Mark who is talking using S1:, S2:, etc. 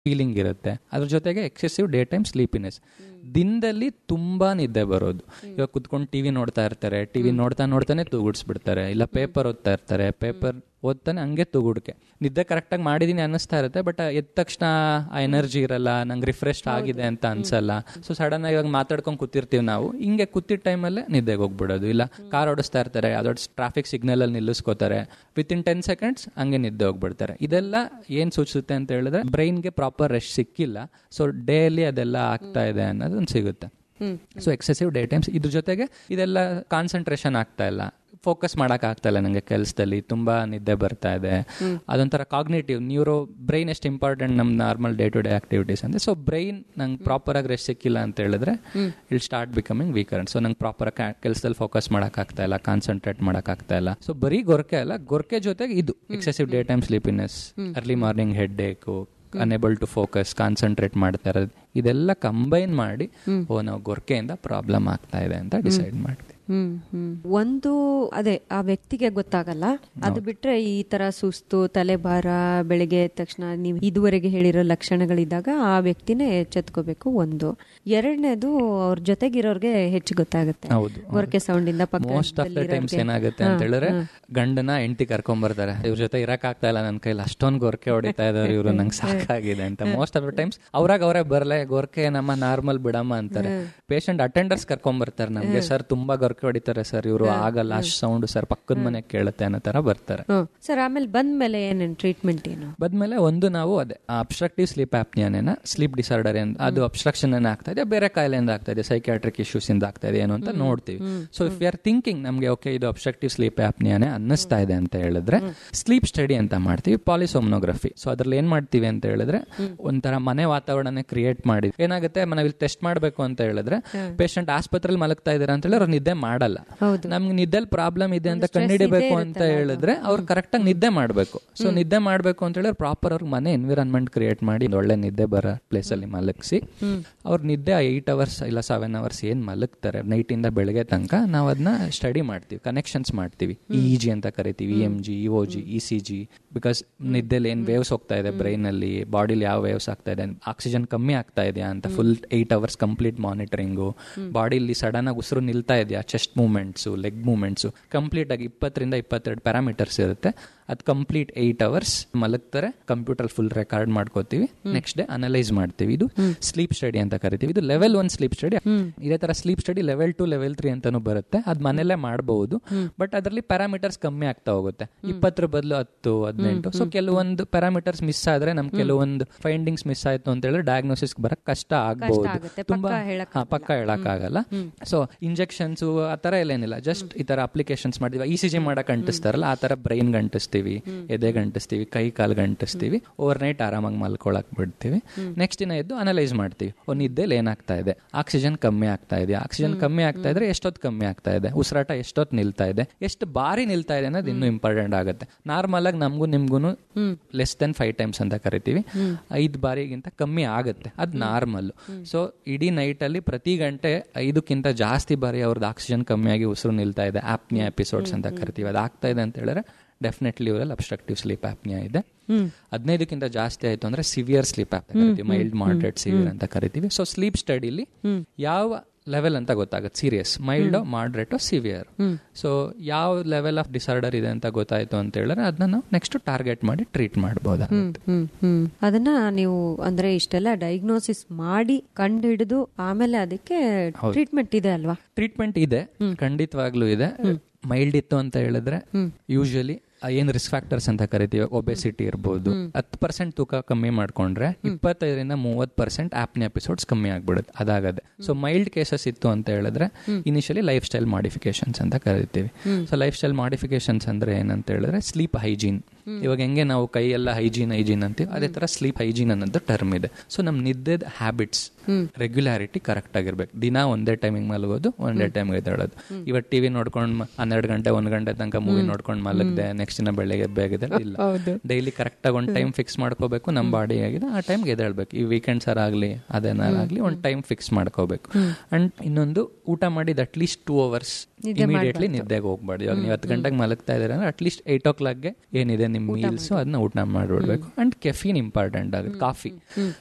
S1: Feeling ಇರುತ್ತೆ ಅದ್ರ ಜೊತೆಗೆ ಎಕ್ಸೆಸಿವ್ ಡೇ ಟೈಮ್ ಸ್ಲೀಪಿನೆಸ್ ದಿನದಲ್ಲಿ ತುಂಬಾ ನಿದ್ದೆ ಬರೋದು ಇವಾಗ ಕುತ್ಕೊಂಡು ಟಿವಿ ನೋಡ್ತಾ ಇರ್ತಾರೆ ಟಿವಿ ನೋಡ್ತಾ ನೋಡ್ತಾನೆ ತೂಗುಡ್ಸ್ಬಿಡ್ತಾರೆ ಇಲ್ಲ ಪೇಪರ್ ಓದ್ತಾ ಇರ್ತಾರೆ ಪೇಪರ್ ಓದ್ತಾನೆ ಹಂಗೆ ತೂಗುಡ್ಕೆ ನಿದ್ದೆ ಕರೆಕ್ಟಾಗಿ ಮಾಡಿದೀನಿ ಅನ್ನಿಸ್ತಾ ಇರುತ್ತೆ ಬಟ್ ಎದ್ದ ತಕ್ಷಣ ಆ ಎನರ್ಜಿ ಇರಲ್ಲ ನಂಗೆ ರಿಫ್ರೆಶ್ ಆಗಿದೆ ಅಂತ ಅನ್ಸಲ್ಲ ಸೊ ಸಡನ್ ಇವಾಗ ಮಾತಾಡ್ಕೊಂಡು ಕೂತಿರ್ತೀವಿ ನಾವು ಹಿಂಗೆ ಕೂತಿದ್ದ ಟೈಮಲ್ಲೇ ನಿದ್ದೆಗೆ ಹೋಗ್ಬಿಡೋದು ಇಲ್ಲ ಕಾರ್ ಓಡಿಸ್ತಾ ಇರ್ತಾರೆ ಅದೊಡ್ ಟ್ರಾಫಿಕ್ ಸಿಗ್ನಲ್ ಅಲ್ಲಿ ನಿಲ್ಲಿಸ್ಕೋತಾರೆ ವಿತ್ ಇನ್ ಟೆನ್ ಸೆಕೆಂಡ್ಸ್ ಹಂಗೆ ನಿದ್ದೆ ಹೋಗ್ಬಿಡ್ತಾರೆ ಇದೆಲ್ಲ ಏನ್ ಸೂಚಿಸುತ್ತೆ ಅಂತ ಹೇಳಿದ್ರೆ ಬ್ರೈನ್ಗೆ ಪ್ರಾಪರ್ ರೆಸ್ಟ್ ಸಿಕ್ಕಿಲ್ಲ ಸೊ ಡೇಲಿ ಅದೆಲ್ಲ ಆಗ್ತಾ ಇದೆ ಅನ್ನೋದೊಂದು ಸಿಗುತ್ತೆ ಸೊ ಎಕ್ಸೆಸಿವ್ ಡೇ ಟೈಮ್ಸ್ ಇದ್ರ ಜೊತೆಗೆ ಇದೆಲ್ಲ ಕಾನ್ಸಂಟ್ರೇಷನ್ ಆಗ್ತಾ ಇಲ್ಲ ಫೋಕಸ್ ಮಾಡಕ್ ಆಗ್ತಾ ಇಲ್ಲ ನಂಗೆ ಕೆಲಸದಲ್ಲಿ ತುಂಬಾ ನಿದ್ದೆ ಬರ್ತಾ ಇದೆ ಅದೊಂಥರ ಕಾಗ್ನೇಟಿವ್ ನ್ಯೂರೋ ಬ್ರೈನ್ ಎಷ್ಟು ಇಂಪಾರ್ಟೆಂಟ್ ನಮ್ normal day to day activities ಅಂದ್ರೆ ಸೊ ಬ್ರೈನ್ ನಂಗೆ ಪ್ರಾಪರ್ ಆಗಿ ರೆಸ್ಟ್ ಸಿಕ್ಕಿಲ್ಲ ಅಂತ ಹೇಳಿದ್ರೆ will start becoming weaker so ನಂಗೆ ಪ್ರಾಪರ್ ಕೆಲಸದಲ್ಲಿ ಫೋಕಸ್ ಮಾಡಕ್ ಆಗ್ತಾ ಇಲ್ಲ ಕಾನ್ಸಂಟ್ರೇಟ್ ಮಾಡಕ್ ಆಗ್ತಾ ಇಲ್ಲ ಸೊ ಬರೀ ಗೊರಕೆ ಅಲ್ಲ ಗೊರಕೆ ಜೊತೆಗೆ ಇದು excessive daytime sleepiness early morning headache unable to focus concentrate ಮಾಡ್ತಾ ಇರೋದು ಇದೆಲ್ಲ ಕಂಬೈನ್ ಮಾಡಿ ಓ ನಾವು ಗೊರಕೆಯಿಂದ ಪ್ರಾಬ್ಲಮ್ ಆಗ್ತಾ ಇದೆ ಅಂತ ಡಿಸೈಡ್ ಮಾಡ್ತೀವಿ
S2: ಹ್ಮ್ ಹ್ಮ್ ಒಂದು ಅದೇ ಆ ವ್ಯಕ್ತಿಗೆ ಗೊತ್ತಾಗಲ್ಲ ಅದು ಬಿಟ್ರೆ ಈ ತರ ಸುಸ್ತು ತಲೆಭಾರ ಬೆಳಿಗ್ಗೆ ಎದ್ದ ತಕ್ಷಣ ನೀವು ಇದುವರೆಗೆ ಹೇಳಿರೋ ಲಕ್ಷಣಗಳಿದ್ದಾಗ ಆ ವ್ಯಕ್ತಿನೇ ಎಚ್ಚೆತ್ಕೋಬೇಕು ಒಂದು ಎರಡನೇದು ಅವ್ರ ಜೊತೆಗಿರೋರ್ಗೆ ಹೆಚ್ಚು ಗೊತ್ತಾಗುತ್ತೆ
S1: ಹೌದು
S2: ಗೊರಕೆ ಸೌಂಡ್ ಇಂದ
S1: ಮೋಸ್ಟ್ ಆಫ್ ದ ಟೈಮ್ಸ್ ಏನಾಗುತ್ತೆ ಅಂತ ಹೇಳಿದ್ರೆ ಗಂಡನ ಹೆಂಡತಿ ಕರ್ಕೊಂಡ್ ಬರ್ತಾರೆ ಇವ್ರ ಜೊತೆ ಇರಕ್ ಆಗ್ತಾ ಇಲ್ಲ ನನ್ನ ಕೈಲಿ ಅಷ್ಟೊಂದು ಗೊರಕೆ ಹೊಡಿತಾ ಇದಾರೆ ಇವ್ರು ನಂಗೆ ಸಾಕಾಗಿದೆ ಅಂತ ಮೋಸ್ಟ್ ಆಫ್ ದ ಟೈಮ್ಸ್ ಅವ್ರಾಗ ಅವರೇ ಬರಲೆ ಗೊರಕೆ ನಮ್ಮ ನಾರ್ಮಲ್ ಬಿಡಮ್ಮ ಅಂತಾರೆ ಪೇಷಂಟ್ ಅಟೆಂಡರ್ಸ್ ಕರ್ಕೊಂಡ್ ಬರ್ತಾರೆ ನಮ್ಗೆ ಸರ್ ತುಂಬಾ ಗೊರಕೆ ಹೊಡಿತಾರೆ ಸರ್ ಇವರು ಆಗಲ್ಲ ಅಷ್ಟು ಸೌಂಡ್ ಸರ್ ಪಕ್ಕದ ಮನೆ ಕೇಳುತ್ತೆ ಅನ್ನೋ ತರ ಬರ್ತಾರೆ
S2: ಸರ್ ಆಮೇಲೆ ಬಂದ್ಮೇಲೆ ಏನೇನು ಟ್ರೀಟ್ಮೆಂಟ್ ಏನು
S1: ಬಂದ್ಮೇಲೆ ಒಂದು ನಾವು ಅದೇ ಅಬ್ಸ್ಟ್ರಕ್ಟಿವ್ ಸ್ಲೀಪ್ ಆಪ್ನಿಯಾನೇನ ಸ್ಲೀಪ್ ಡಿಸಾರ್ಡರ್ ಅದು ಅಬ್ಸ್ಟ್ರಕ್ಷನ್ ಆಗ್ತಾ ಇದೆ ಬೇರೆ ಕಾಯಿಲೆಯಿಂದ ಆಗ್ತಾ ಇದೆ ಸೈಕ್ಯಾಟ್ರಿಕ್ ಇಶ್ಯೂಸ್ ಇಂದ ಆಗ್ತಾ ಇದೆ ಏನು ಅಂತ ನೋಡ್ತೀವಿ so if you are thinking ನಮ್ಗೆ ಓಕೆ ಇದು ಅಬ್ಸ್ಟ್ರಕ್ಟಿವ್ ಸ್ಲೀಪ್ ಆಪ್ನಿಯಾನೆ ಅನ್ನಿಸ್ತಾ ಇದೆ ಅಂತ ಹೇಳಿದ್ರೆ ಸ್ಲೀಪ್ ಸ್ಟಡಿ ಅಂತ ಮಾಡ್ತೀವಿ ಪಾಲಿಸೋಮ್ನೋಗ್ರಫಿ ಸೊ ಅದ್ರಲ್ಲಿ ಏನ್ ಮಾಡ್ತೀವಿ ಅಂತ ಹೇಳಿದ್ರೆ ಒಂಥರ ಮನೆ ವಾತಾವರಣ ಕ್ರಿಯೇಟ್ ಮಾಡಿ ಏನಾಗುತ್ತೆ ನಾವಿಲ್ಲಿ ಟೆಸ್ಟ್ ಮಾಡಬೇಕು ಅಂತ ಹೇಳಿದ್ರೆ ಪೇಷಂಟ್ ಆಸ್ಪತ್ರೆಯಲ್ಲಿ ಮಲಗ್ತಾ ಇದಾರೆ ಅಂತ ಹೇಳಿದ್ರೆ ಅವ್ರು ನಿದ್ದೆ ಮಾಡಲ್ಲ ನಮ್ಗೆ ನಿದ್ದೆಲ್ ಪ್ರಾಬ್ಲಮ್ ಇದೆ ಅಂತ ಕಂಡುಹಿಡಿಬೇಕು ಅಂತ ಹೇಳಿದ್ರೆ ಅವ್ರು ಕರೆಕ್ಟ್ ಆಗಿ ನಿದ್ದೆ ಮಾಡಬೇಕು ಸೊ ನಿದ್ದೆ ಮಾಡಬೇಕು ಅಂತ ಹೇಳಿದ್ರೆ ಪ್ರಾಪರ್ ಅವ್ರಿಗೆ ಮನೆ ಎನ್ವಿರಾನ್ಮೆಂಟ್ ಕ್ರಿಯೇಟ್ ಮಾಡಿ ಒಂದ್ ಒಳ್ಳೆ ನಿದ್ದೆ ಬರೋ ಪ್ಲೇಸ್ ಅಲ್ಲಿ ಮಲಗಿಸಿ ಅವ್ರ ನಿದ್ದೆ ಏಟ್ ಅವರ್ಸ್ ಇಲ್ಲ ಸೆವೆನ್ ಅವರ್ಸ್ ಏನ್ ಮಲಗ್ತಾರೆ ನೈಟ್ ಇಂದ ಬೆಳಗ್ಗೆ ತನಕ ನಾವು ಅದನ್ನ ಸ್ಟಡಿ ಮಾಡ್ತೀವಿ ಕನೆಕ್ಷನ್ಸ್ ಮಾಡ್ತೀವಿ ಇ ಜಿ ಅಂತ ಕರಿತೀವಿ E M G E O G E C G because ನಿದ್ದೆಲಿ ಏನ್ ವೇವ್ಸ್ ಹೋಗ್ತಾ ಇದೆ ಬ್ರೈನ್ ಅಲ್ಲಿ ಬಾಡಿಲಿ ಯಾವ ವೇವ್ಸ್ ಆಗ್ತಾ ಇದೆ ಆಕ್ಸಿಜನ್ ಕಮ್ಮಿ ಆಗ್ತಾ ಇದೆಯಾ ಅಂತ full eight hours complete monitoring ಬಾಡಿಲಿ ಸಡನ್ ಆಗಿ ಉಸಿರು ನಿಲ್ತಾ ಇದೆಯಾ chest movements leg movements complete ಆಗಿ ಇಪ್ಪತ್ತರಿಂದ ಇಪ್ಪತ್ತೆರಡು ಪ್ಯಾರಾಮೀಟರ್ಸ್ ಇರುತ್ತೆ ಅದು ಕಂಪ್ಲೀಟ್ ಏಟ್ ಅವರ್ಸ್ ಮಲಗ್ತಾರೆ ಕಂಪ್ಯೂಟರ್ ಫುಲ್ ರೆಕಾರ್ಡ್ ಮಾಡ್ಕೋತೀವಿ ನೆಕ್ಸ್ಟ್ ಡೇ ಅನಲೈಸ್ ಮಾಡ್ತೀವಿ ಇದು ಸ್ಲೀಪ್ ಸ್ಟಡಿ ಅಂತ ಕರಿತೀವಿ ಇದು ಲೆವೆಲ್ ಒನ್ ಸ್ಲೀಪ್ ಸ್ಟಡಿ ಇದೇ ತರ sleep study level two level three ಅಂತಾನು ಬರುತ್ತೆ ಅದ್ ಮನೆಯಲ್ಲೇ ಮಾಡಬಹುದು ಬಟ್ ಅದರಲ್ಲಿ ಪ್ಯಾರಾಮೀಟರ್ಸ್ ಕಮ್ಮಿ ಆಗ್ತಾ ಹೋಗುತ್ತೆ ಇಪ್ಪತ್ತರ ಬದಲು ಹತ್ತು ಹದಿನೆಂಟು ಸೊ ಕೆಲವೊಂದು ಪ್ಯಾರಾಮೀಟರ್ಸ್ ಮಿಸ್ ಆದ್ರೆ ನಮ್ ಕೆಲವೊಂದು ಫೈಂಡಿಂಗ್ಸ್ ಮಿಸ್ ಆಯ್ತು ಅಂತ ಹೇಳಿದ್ರೆ ಡಯಾಗ್ನೋಸಿಸ್ ಬರಕ್ ಕಷ್ಟ ಆಗಬಹುದು
S2: ಆಗುತ್ತೆ.
S1: ತುಂಬಾ
S2: ಪಕ್ಕಾ ಹೇಳಕ್
S1: ಹಾ, ಪಕ್ಕ ಹೇಳಕ್ ಆಗಲ್ಲ ಸೊ ಇಂಜೆಕ್ಷನ್ಸ್ ಆ ತರ ಎಲ್ಲ ಏನಿಲ್ಲ ಜಸ್ಟ್ ಈ ತರ ಅಪ್ಲಿಕೇಶನ್ಸ್ ಮಾಡಿದ್ವಿ ಇ ಸಿ ಜಿ ಮಾಡಕ್ ಅಂಟಿಸ್ತಾರಲ್ಲ ಆ ತರ ಬ್ರೈನ್ ಅಂಟಿಸ್ತೀವಿ ಎದೆ ಗಂಟಿಸ್ತೀವಿ ಕೈ ಕಾಲು ಗಂಟಿಸ್ತೀವಿ ಓವರ್ ನೈಟ್ ಆರಾಮಾಗಿ ಮಲ್ಕೊಳಕ್ ಬಿಡ್ತೀವಿ ನೆಕ್ಸ್ಟ್ ದಿನ ಎದ್ದು ಅನಲೈಸ್ ಮಾಡ್ತೀವಿ ಓ ನಿದ್ದೆಲಿ ಏನಾಗ್ತಾ ಇದೆ ಆಕ್ಸಿಜನ್ ಕಮ್ಮಿ ಆಗ್ತಾ ಇದೆ ಆಕ್ಸಿಜನ್ ಕಮ್ಮಿ ಆಗ್ತಾ ಇದ್ರೆ ಎಷ್ಟೊತ್ತು ಕಮ್ಮಿ ಆಗ್ತಾ ಇದೆ ಉಸಿರಾಟ ಎಷ್ಟೊತ್ತು ನಿಲ್ತಾ ಇದೆ ಎಷ್ಟು ಬಾರಿ ನಿಲ್ತಾ ಇದೆ ಅನ್ನೋದು ಇನ್ನೂ ಇಂಪಾರ್ಟೆಂಟ್ ಆಗುತ್ತೆ ನಾರ್ಮಲ್ ಆಗಿ ನಮಗೂ ನಿಮ್ಗೂ ಲೆಸ್ ದೆನ್ ಫೈವ್ ಟೈಮ್ಸ್ ಅಂತ ಕರಿತೀವಿ ಐದು ಬಾರಿಗಿಂತ ಕಮ್ಮಿ ಆಗುತ್ತೆ ಅದು ನಾರ್ಮಲ್ ಸೊ ಇಡೀ ನೈಟ್ ಅಲ್ಲಿ ಪ್ರತಿ ಗಂಟೆ ಐದಕ್ಕಿಂತ ಜಾಸ್ತಿ ಬಾರಿ ಅವ್ರದ್ದು ಆಕ್ಸಿಜನ್ ಕಮ್ಮಿಯಾಗಿ ಉಸಿರು ನಿಲ್ತಾ ಇದೆ ಆಪ್ನಿಯಾ ಎಪಿಸೋಡ್ಸ್ ಅಂತ ಕರಿತೀವಿ ಅದು ಆಗ್ತಾ ಇದೆ ಅಂತ ಹೇಳಿದ್ರೆ ಡೆಫಿನೆಟ್ಲಿ ಇವರಲ್ಲಿ ಅಬ್ಸ್ಟ್ರಕ್ಟಿವ್ ಸ್ಲೀಪ್ ಆಪ್ನಿಯಾ ಇದೆ ಹದಿನೈದಕ್ಕಿಂತ ಜಾಸ್ತಿ ಆಯ್ತು ಅಂದ್ರೆ ಸಿವಿಯರ್ ಸ್ಲೀಪ್ ಆಪ್ ಕರಿತೀವಿ ಮೈಲ್ಡ್ ಮಾಡ್ರೇಟ್ ಸಿವಿಯರ್ ಅಂತ ಕರಿತೀವಿ ಸೊ ಸ್ಲೀಪ್ ಸ್ಟಡಿಲಿ ಯಾವ ಲೆವೆಲ್ ಅಂತ ಗೊತ್ತಾಗುತ್ತೆ serious mild moderate severe so ಯಾವ ಲೆವೆಲ್ ಆಫ್ ಡಿಸಾರ್ಡರ್ ಇದೆ ಅಂತ ಗೊತ್ತಾಯ್ತು ಅಂತ ಹೇಳಿದ್ರೆ ಅದನ್ನ ನಾವು ನೆಕ್ಸ್ಟ್ ಟಾರ್ಗೆಟ್ ಮಾಡಿ ಟ್ರೀಟ್ ಮಾಡಬಹುದಾಗುತ್ತೆ
S2: ಹ್ಮ್ ಹ್ಮ್ ಅದನ್ನ ನೀವು ಅಂದ್ರೆ ಇಷ್ಟೆಲ್ಲ ಡಯಾಗ್ನೋಸಿಸ್ ಮಾಡಿ ಕಂಡು ಹಿಡಿದು ಆಮೇಲೆ ಅದಕ್ಕೆ ಟ್ರೀಟ್ಮೆಂಟ್ ಇದೆ ಅಲ್ವಾ
S1: ಟ್ರೀಟ್ಮೆಂಟ್ ಇದೆ ಖಂಡಿತವಾಗ್ಲೂ ಇದೆ ಮೈಲ್ಡ್ ಇತ್ತು ಅಂತ ಹೇಳಿದ್ರೆ ಯೂಶಲಿ ಏನ್ ರಿಸ್ಕ್ ಫ್ಯಾಕ್ಟರ್ಸ್ ಅಂತ ಕರಿತೀವಿ ಒಬೆಸಿಟಿ ಇರ್ಬೋದು ಹತ್ತು ಪರ್ಸೆಂಟ್ ತೂಕ ಕಮ್ಮಿ ಮಾಡ್ಕೊಂಡ್ರೆ ಇಪ್ಪತ್ತೈದರಿಂದ ಮೂವತ್ ಪರ್ಸೆಂಟ್ ಆಪ್ನಿ ಎಪಿಸೋಡ್ಸ್ ಕಮ್ಮಿ ಆಗ್ಬಿಡುತ್ತೆ ಅದಾಗದೆ ಸೊ ಮೈಲ್ಡ್ ಕೇಸಸ್ ಇತ್ತು ಅಂತ ಹೇಳಿದ್ರೆ ಇನಿಷಿಯಲಿ ಲೈಫ್ ಸ್ಟೈಲ್ ಮಾಡಿಫಿಕೇಶನ್ಸ್ ಅಂತ ಕರಿತೀವಿ ಸೊ ಲೈಫ್ ಸ್ಟೈಲ್ ಮಾಡಿಫಿಕೇಶನ್ಸ್ ಅಂದ್ರೆ ಏನಂತ ಹೇಳಿದ್ರೆ ಸ್ಲೀಪ್ ಹೈಜೀನ್ ಇವಾಗ ಹೆಂಗೆ ನಾವು ಕೈ ಎಲ್ಲ ಹೈಜೀನ್ ಹೈಜೀನ್ ಅಂತೀವಿ ಅದೇ ತರ ಸ್ಲೀಪ್ ಹೈಜೀನ್ ಅನ್ನೋದು ಟರ್ಮ್ ಇದೆ ಸೊ ನಮ್ ನಿದ್ದೆದ ಹ್ಯಾಬಿಟ್ಸ್ ರೆಗ್ಯುಲಾರಿಟಿ ಕರೆಕ್ಟ್ ಆಗಿರ್ಬೇಕು ದಿನ ಒಂದೇ ಟೈಮಿಂಗ್ ಮಲಗೋದು ಒಂದೇ ಟೈಮ್ ಎದ್ದೇಳೋದು ಇವತ್ತು ಟಿವಿ ನೋಡ್ಕೊಂಡು ಹನ್ನೆರಡು ಗಂಟೆ ಒಂದ್ ಗಂಟೆ ತನಕ ಮೂವಿ ನೋಡ್ಕೊಂಡು ಮಲಗದೆ ನೆಕ್ಸ್ಟ್ ದಿನ ಬೆಳಗ್ಗೆ ಬೇಗ ಇಲ್ಲ ಡೈಲಿ ಕರೆಕ್ಟ್ ಆಗಿ ಒಂದು ಟೈಮ್ ಫಿಕ್ಸ್ ಮಾಡ್ಕೋಬೇಕು ನಮ್ಮ ಬಾಡಿ ಆಗಿದೆ ಆ ಟೈಮ್ಗೆ ಎದ್ದೇಳ್ಬೇಕು ಈ ವೀಕೆಂಡ್ಸ್ ಆಗಲಿ ಅದೇನಾರಾಗ್ಲಿ ಒಂದು ಟೈಮ್ ಫಿಕ್ಸ್ ಮಾಡ್ಕೋಬೇಕು ಅಂಡ್ ಇನ್ನೊಂದು ಊಟ ಮಾಡಿದ ಅಟ್ಲೀಸ್ಟ್ ಟೂ ಅವರ್ಸ್ ಇಮಿಡಿಯೇಟ್ಲಿ ನಿದ್ದೆಗೆ ಹೋಗ್ಬಾರ್ದು ಇವಾಗ ನೀವು ಹತ್ತು ಗಂಟೆಗೆ ಮಲಗ್ತಾ ಇದ್ದೀರಾ ಅಂದ್ರೆ ಅಟ್ಲೀಸ್ಟ್ ಏಟ್ ಓ ಕ್ಲಾಕ್ಗೆ ಏನಿದೆ ನಿಮ್ಮ ಮೀಲ್ಸ್ ಅದನ್ನ ಊಟ ಮಾಡ್ಬಿಡ್ಬೇಕು ಅಂಡ್ ಕೆಫಿನ್ ಇಂಪಾರ್ಟೆಂಟ್ ಆಗುತ್ತೆ ಕಾಫಿ